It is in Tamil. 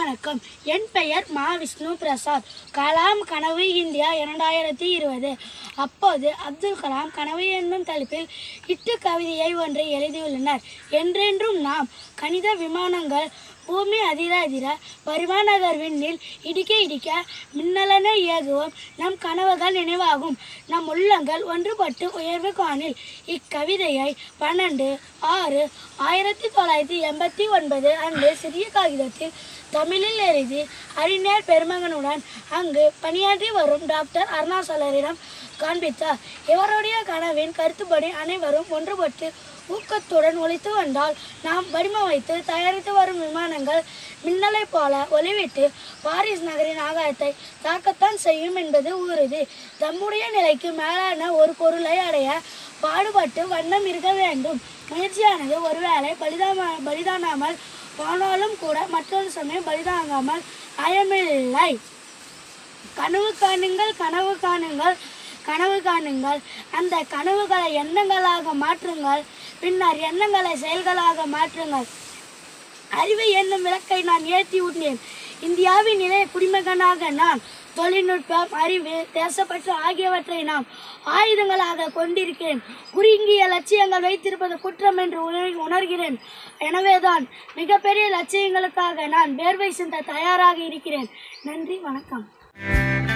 வணக்கம் என் பெயர் மா விஷ்ணு பிரசாத் கலாம் கனவு இந்தியா இரண்டாயிரத்தி இருபது அப்போது அப்துல் கலாம் கனவு என்னும் தலைப்பில் இட்டு கவிதையை ஒன்றை எழுதியுள்ளனர் என்றென்றும் நாம் கணித விமானங்கள் பூமி அதிர அதிர பரிமாநகர் விண்ணில் இடிக்க இடிக்க மின்னலன ஏகுவோம் நம் கனவுகள் நினைவாகும் நம் உள்ளங்கள் ஒன்றுபட்டு உயர்வு காணில் இக்கவிதையை பன்னெண்டு ஆறு ஆயிரத்தி தொள்ளாயிரத்தி எண்பத்தி ஒன்பது அன்று சிறிய காகிதத்தில் தமிழில் எழுதி அறிஞர் பெருமகனுடன் அங்கு பணியாற்றி வரும் டாக்டர் அருணாசலரிடம் காண்பித்தார் இவருடைய கனவின் கருத்துப்படி அனைவரும் ஒன்றுபட்டு ஊக்கத்துடன் உழைத்து வந்தால் நாம் வடிவமைத்து தயாரித்து வரும் விமானங்கள் மின்னலைப் போல ஒளிவிட்டு பாரிஸ் நகரின் ஆகாயத்தை தாக்கத்தான் செய்யும் என்பது உறுதி தம்முடைய நிலைக்கு மேலான ஒரு பொருளை அடைய பாடுபட்டு வண்ணம் இருக்க வேண்டும் முயற்சியானது ஒருவேளை பலிதாம பலிதானாமல் போனாலும் கூட மற்றொரு சமயம் பலிதாகாமல் அயமில்லை கனவு காணுங்கள் கனவு காணுங்கள் கனவு காணுங்கள் அந்த கனவுகளை எண்ணங்களாக மாற்றுங்கள் பின்னர் எண்ணங்களை செயல்களாக மாற்றுங்கள் அறிவு என்னும் விளக்கை நான் ஏற்றி விட்டேன் இந்தியாவின் இளைய குடிமகனாக நான் தொழில்நுட்பம் அறிவு தேசப்பற்று ஆகியவற்றை நாம் ஆயுதங்களாக கொண்டிருக்கிறேன் குறுகிய லட்சியங்கள் வைத்திருப்பது குற்றம் என்று உணர்- உணர்கிறேன் எனவேதான் மிகப்பெரிய லட்சியங்களுக்காக நான் வேர்வை சிந்த தயாராக இருக்கிறேன் நன்றி வணக்கம்